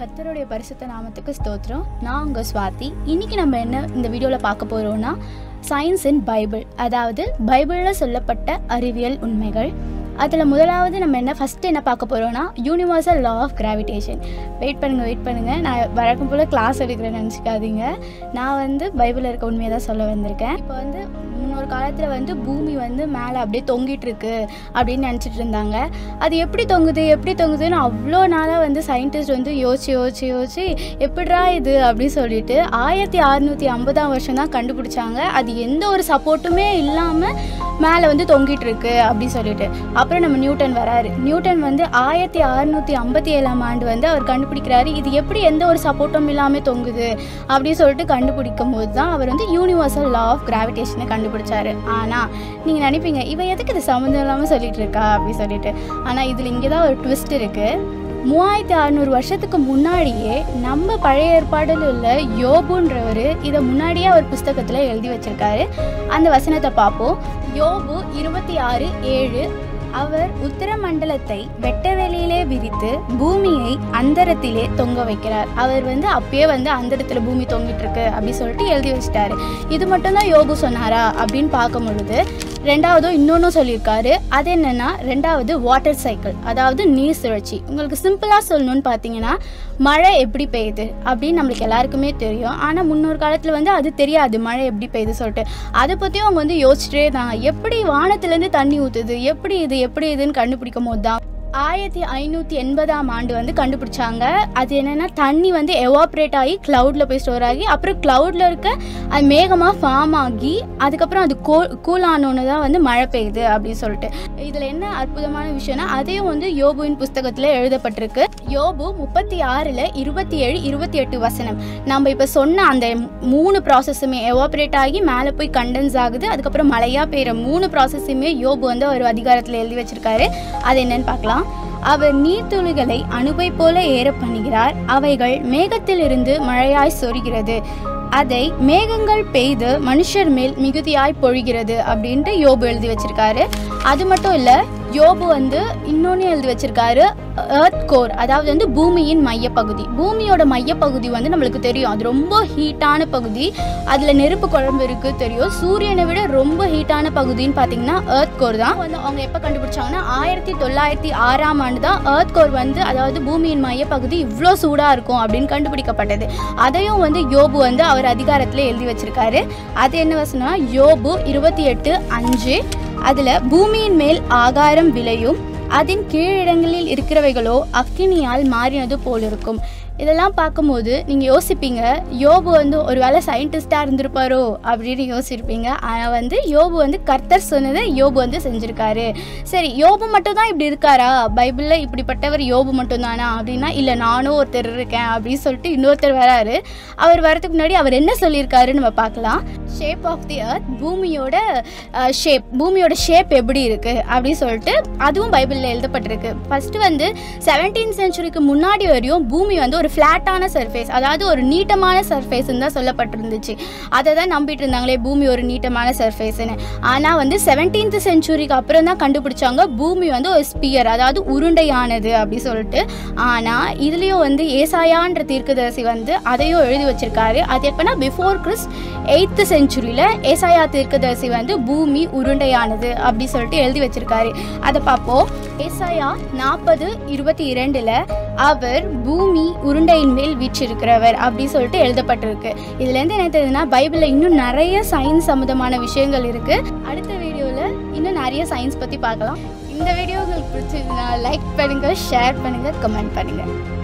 கர்த்தருடைய பரிசுத்த நாமத்துக்கு ஸ்தோத்திரம் நான் உங்கள் சுவாதி இன்னைக்கு நம்ம என்ன இந்த வீடியோவில் பார்க்க போகிறோம்னா சயின்ஸ் இன் பைபிள் அதாவது பைபிளில் சொல்லப்பட்ட அறிவியல் உண்மைகள் அதில் முதலாவது நம்ம என்ன ஃபஸ்ட்டு என்ன பார்க்க போகிறோம்னா universal law of gravitation wait பண்ணுங்கள் வெயிட் பண்ணுங்கள் நான் வழக்கம் போல் கிளாஸ் எடுக்கிறேன்னு நினச்சிக்காதீங்க நான் வந்து பைபிளில் இருக்க உண்மையை தான் சொல்ல வந்திருக்கேன் இப்போ வந்து முன்னொரு காலத்தில் வந்து பூமி வந்து மேலே அப்படியே தொங்கிட்டு இருக்கு அப்படின்னு நினச்சிட்டு இருந்தாங்க அது எப்படி தொங்குது எப்படி தொங்குதுன்னு அவ்வளோ நாளாக வந்து சயின்டிஸ்ட் வந்து யோசிச்சு யோசிச்சு யோசிச்சு எப்படிரா இது அப்படின்னு சொல்லிட்டு ஆயிரத்தி அறுநூற்றி ஐம்பதாம் வருஷம் தான் கண்டுபிடிச்சாங்க அது எந்த ஒரு சப்போர்ட்டுமே இல்லாமல் மேலே வந்து தொங்கிட்டு இருக்கு அப்படின்னு சொல்லிட்டு அப்புறம் நம்ம நியூட்டன் வராரு நியூட்டன் வந்து ஆயிரத்தி அறுநூற்றி ஐம்பத்தி ஏழாம் ஆண்டு வந்து அவர் கண்டுபிடிக்கிறாரு இது எப்படி எந்த ஒரு சப்போர்ட்டும் இல்லாமல் தொங்குது அப்படின்னு சொல்லிட்டு கண்டுபிடிக்கும் போது தான் அவர் வந்து யூனிவர்சல் லா ஆஃப் கிராவிடேஷனை கண்டுபிடிச்சாரு ஆனால் நீங்கள் நினைப்பீங்க இவ எதுக்கு இது சம்மந்தம் இல்லாமல் சொல்லிட்டு இருக்கா அப்படின்னு சொல்லிட்டு ஆனால் இதில் இங்கே தான் ஒரு ட்விஸ்ட் இருக்குது மூவாயிரத்தி அறநூறு வருஷத்துக்கு முன்னாடியே நம்ம பழைய ஏற்பாடில் உள்ள யோபுன்றவர் இதை முன்னாடியே அவர் புஸ்தகத்தில் எழுதி வச்சிருக்காரு அந்த வசனத்தை பார்ப்போம் யோபு இருபத்தி ஆறு ஏழு அவர் உத்தரமண்டலத்தை வெட்டவெளியிலே விரித்து பூமியை அந்தரத்திலே தொங்க வைக்கிறார் அவர் வந்து அப்பயே வந்து அந்தரத்தில் பூமி தொங்கிட்டு இருக்கு அப்படி சொல்லிட்டு எழுதி வச்சிட்டாரு இது மட்டும்தான் யோபு சொன்னாரா அப்படின்னு பார்க்கும் பொழுது ரெண்டாவதும் இன்னொன்றும் சொல்லியிருக்காரு அது என்னன்னா ரெண்டாவது வாட்டர் சைக்கிள் அதாவது நீர் சுழற்சி உங்களுக்கு சிம்பிளாக சொல்லணும்னு பார்த்தீங்கன்னா மழை எப்படி பெய்யுது அப்படின்னு நம்மளுக்கு எல்லாருக்குமே தெரியும் ஆனால் முன்னொரு காலத்தில் வந்து அது தெரியாது மழை எப்படி பெய்யுது சொல்லிட்டு அதை பற்றியும் அவங்க வந்து யோசிச்சுட்டே தான் எப்படி வானத்துலேருந்து தண்ணி ஊற்றுது எப்படி இது எப்படி இதுன்னு கண்டுபிடிக்கும் போது தான் ஆயிரத்தி ஐநூற்றி எண்பதாம் ஆண்டு வந்து கண்டுபிடிச்சாங்க அது என்னென்னா தண்ணி வந்து எவாப்ரேட் ஆகி க்ளவுடில் போய் ஸ்டோர் ஆகி அப்புறம் க்ளவுடில் இருக்க அது மேகமாக ஃபார்ம் ஆகி அதுக்கப்புறம் அது கூ கூல் ஆனோன்னு தான் வந்து மழை பெய்யுது அப்படின்னு சொல்லிட்டு இதில் என்ன அற்புதமான விஷயம்னா அதையும் வந்து யோபுவின் புஸ்தகத்தில் எழுதப்பட்டிருக்கு யோபு முப்பத்தி ஆறில் இருபத்தி ஏழு இருபத்தி எட்டு வசனம் நம்ம இப்போ சொன்ன அந்த மூணு ப்ராசஸுமே எவாப்ரேட் ஆகி மேலே போய் கண்டென்ஸ் ஆகுது அதுக்கப்புறம் மழையாக பெய்கிற மூணு ப்ராசஸுமே யோபு வந்து ஒரு அதிகாரத்தில் எழுதி வச்சிருக்காரு அது என்னன்னு பார்க்கலாம் அவர் நீர்த்துளிகளை அணுவை போல ஏற பண்ணுகிறார் அவைகள் மேகத்திலிருந்து மழையாய் சொரிகிறது அதை மேகங்கள் பெய்து மனுஷர் மேல் மிகுதியாய் பொழிகிறது அப்படின்ட்டு யோபு எழுதி வச்சிருக்காரு அது மட்டும் இல்லை யோபு வந்து இன்னொன்று எழுதி வச்சிருக்காரு எர்த் கோர் அதாவது வந்து பூமியின் மையப்பகுதி பூமியோட மையப்பகுதி வந்து நம்மளுக்கு தெரியும் அது ரொம்ப ஹீட்டான பகுதி அதில் நெருப்பு குழம்பு இருக்குது தெரியும் சூரியனை விட ரொம்ப ஹீட்டான பகுதின்னு பார்த்தீங்கன்னா எர்த் கோர் தான் வந்து அவங்க எப்போ கண்டுபிடிச்சாங்கன்னா ஆயிரத்தி தொள்ளாயிரத்தி ஆறாம் ஆண்டு தான் எர்த் கோர் வந்து அதாவது பூமியின் மையப்பகுதி இவ்வளோ சூடாக இருக்கும் அப்படின்னு கண்டுபிடிக்கப்பட்டது அதையும் வந்து யோபு வந்து அவர் அதிகாரத்தில் எழுதி வச்சிருக்காரு அது என்ன வசனம்னா யோபு இருபத்தி எட்டு அஞ்சு அதில் பூமியின் மேல் ஆகாரம் விளையும் அதன் கீழிடங்களில் இருக்கிறவைகளோ அக்கினியால் மாறினது போல் இருக்கும் இதெல்லாம் பார்க்கும்போது நீங்கள் யோசிப்பீங்க யோபு வந்து ஒரு வேளை சயின்டிஸ்டாக இருந்திருப்பாரோ அப்படின்னு யோசிச்சிருப்பீங்க ஆனால் வந்து யோபு வந்து கர்த்தர் சொன்னதை யோபு வந்து செஞ்சுருக்காரு சரி யோபு மட்டும் தான் இப்படி இருக்காரா பைபிளில் இப்படிப்பட்டவர் யோபு மட்டும்தானா அப்படின்னா இல்லை நானும் ஒருத்தர் இருக்கேன் அப்படின்னு சொல்லிட்டு இன்னொருத்தர் வராரு அவர் வரதுக்கு முன்னாடி அவர் என்ன சொல்லியிருக்காருன்னு நம்ம பார்க்கலாம் ஷேப் ஆஃப் தி அர்த் பூமியோட ஷேப் பூமியோட ஷேப் எப்படி இருக்குது அப்படின்னு சொல்லிட்டு அதுவும் பைபிளில் எழுதப்பட்டிருக்கு ஃபஸ்ட்டு வந்து செவன்டீன் சென்ச்சுரிக்கு முன்னாடி வரையும் பூமி வந்து ஒரு ஃப்ளாட்டான சர்ஃபேஸ் அதாவது ஒரு நீட்டமான சர்ஃபேஸ்ன்னு தான் சொல்லப்பட்டிருந்துச்சு அதை தான் நம்பிட்டு இருந்தாங்களே பூமி ஒரு நீட்டமான சர்ஃபேஸ்னு ஆனால் வந்து செவன்டீன்த் சென்ச்சுரிக்கு அப்புறம் தான் கண்டுபிடிச்சாங்க பூமி வந்து ஒரு ஸ்பியர் அதாவது உருண்டையானது அப்படி சொல்லிட்டு ஆனால் இதுலேயும் வந்து ஏசாயான்ற தீர்க்கதரிசி வந்து அதையும் எழுதி வச்சிருக்காரு அது எப்போனா பிஃபோர் கிறிஸ் எயித்து செஞ்சுரியில் ஏசாயா தீர்க்கதரிசி வந்து பூமி உருண்டையானது அப்படி சொல்லிட்டு எழுதி வச்சிருக்காரு அதை பார்ப்போம் ஏசாயா நாற்பது இருபத்தி இரண்டில் அவர் பூமி உருண்டையின் மேல் வீற்றிருக்கிறவர் அப்படி சொல்லிட்டு எழுதப்பட்டிருக்கு இதுலேருந்து என்ன தெரியுதுன்னா பைபிளில் இன்னும் நிறைய சயின்ஸ் சம்மந்தமான விஷயங்கள் இருக்குது அடுத்த வீடியோவில் இன்னும் நிறைய சயின்ஸ் பற்றி பார்க்கலாம் இந்த வீடியோ உங்களுக்கு பிடிச்சிருந்தா லைக் பண்ணுங்கள் ஷேர் பண்ணுங்கள் கமெண்ட் பண்ணுங்கள்